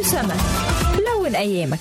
سما لون ايامك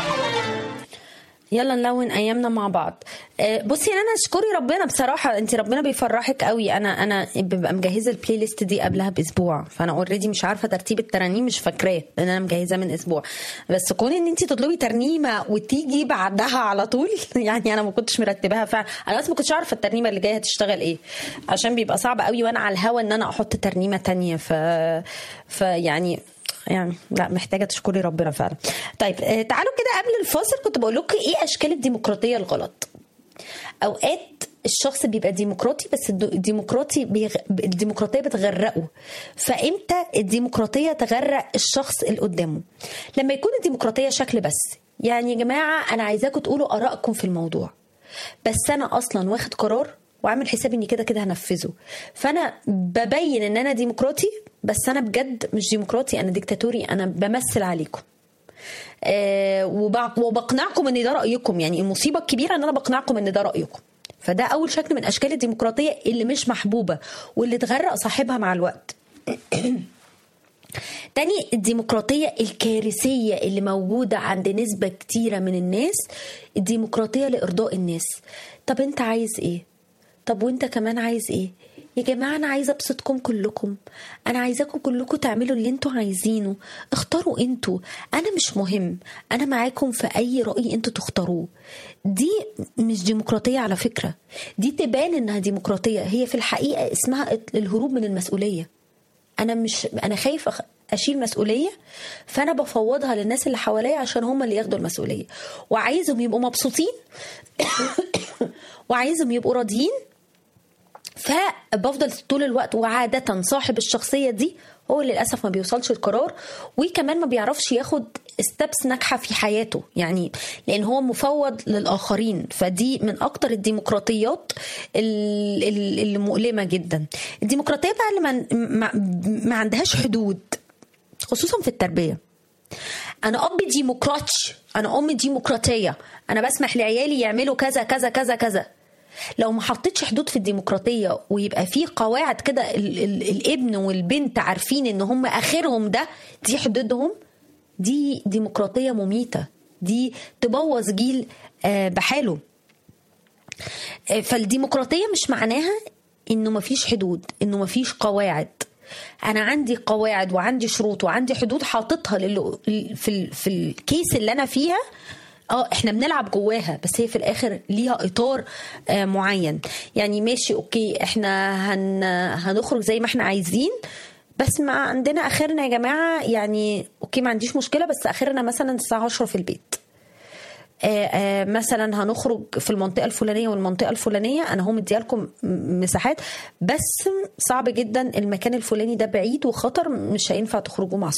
يلا نلون ايامنا مع بعض آه، بصي انا اشكري ربنا بصراحه انت ربنا بيفرحك قوي انا انا ببقى مجهزه البلاي ليست دي قبلها باسبوع فانا اوريدي مش عارفه ترتيب الترانيم مش فاكراه لان انا مجهزاه من اسبوع بس كون ان انت تطلبي ترنيمه وتيجي بعدها على طول يعني انا ما كنتش مرتباها فعلا انا بس ما كنتش عارفه الترنيمه اللي جايه هتشتغل ايه عشان بيبقى صعب قوي وانا على الهوا ان انا احط ترنيمه تانية ف فيعني يعني لا محتاجه تشكري ربنا فعلا طيب آه، تعالوا كده قبل الفاصل كنت بقول لكم ايه اشكال الديمقراطيه الغلط اوقات الشخص بيبقى ديمقراطي بس الد- الديمقراطي بيغ... الديمقراطيه بتغرقه فامتى الديمقراطيه تغرق الشخص اللي قدامه لما يكون الديمقراطيه شكل بس يعني يا جماعه انا عايزاكم تقولوا ارائكم في الموضوع بس انا اصلا واخد قرار وعامل حسابي اني كده كده هنفذه فانا ببين ان انا ديمقراطي بس انا بجد مش ديمقراطي انا ديكتاتوري انا بمثل عليكم آه وبع- وبقنعكم ان ده رايكم يعني المصيبه الكبيره ان انا بقنعكم ان ده رايكم فده اول شكل من اشكال الديمقراطيه اللي مش محبوبه واللي تغرق صاحبها مع الوقت تاني الديمقراطية الكارثية اللي موجودة عند نسبة كتيرة من الناس الديمقراطية لإرضاء الناس طب انت عايز ايه طب وانت كمان عايز ايه يا جماعة أنا عايزة أبسطكم كلكم أنا عايزاكم كلكم تعملوا اللي انتوا عايزينه اختاروا انتوا أنا مش مهم أنا معاكم في أي رأي انتوا تختاروه دي مش ديمقراطية على فكرة دي تبان إنها ديمقراطية هي في الحقيقة اسمها الهروب من المسؤولية انا مش انا خايف أخ- اشيل مسؤوليه فانا بفوضها للناس اللي حواليا عشان هم اللي ياخدوا المسؤوليه وعايزهم يبقوا مبسوطين وعايزهم يبقوا راضيين فبفضل طول الوقت وعادة صاحب الشخصية دي هو اللي للأسف ما بيوصلش القرار وكمان ما بيعرفش ياخد ستبس ناجحة في حياته يعني لأن هو مفوض للآخرين فدي من أكتر الديمقراطيات ال- ال- اللي مؤلمة جدا الديمقراطية بقى اللي ما, ما, ما عندهاش حدود خصوصا في التربية انا اب ديمقراطي انا ام ديمقراطيه انا بسمح لعيالي يعملوا كذا كذا كذا كذا لو ما حطيتش حدود في الديمقراطيه ويبقى في قواعد كده ال- ال- الابن والبنت عارفين ان هم اخرهم ده دي حدودهم دي ديمقراطيه مميته دي تبوظ جيل آه، بحاله آه، فالديمقراطيه مش معناها انه مفيش حدود انه مفيش قواعد انا عندي قواعد وعندي شروط وعندي حدود حاططها لل... في ال... في الكيس اللي انا فيها اه احنا بنلعب جواها بس هي في الاخر ليها اطار آه معين يعني ماشي اوكي احنا هن... هنخرج زي ما احنا عايزين بس ما عندنا اخرنا يا جماعه يعني اوكي ما عنديش مشكله بس اخرنا مثلا الساعه 10 في البيت آه، آه، مثلا هنخرج في المنطقه الفلانيه والمنطقه الفلانيه انا هم مديها لكم مساحات بس صعب جدا المكان الفلاني ده بعيد وخطر مش هينفع تخرجوا مع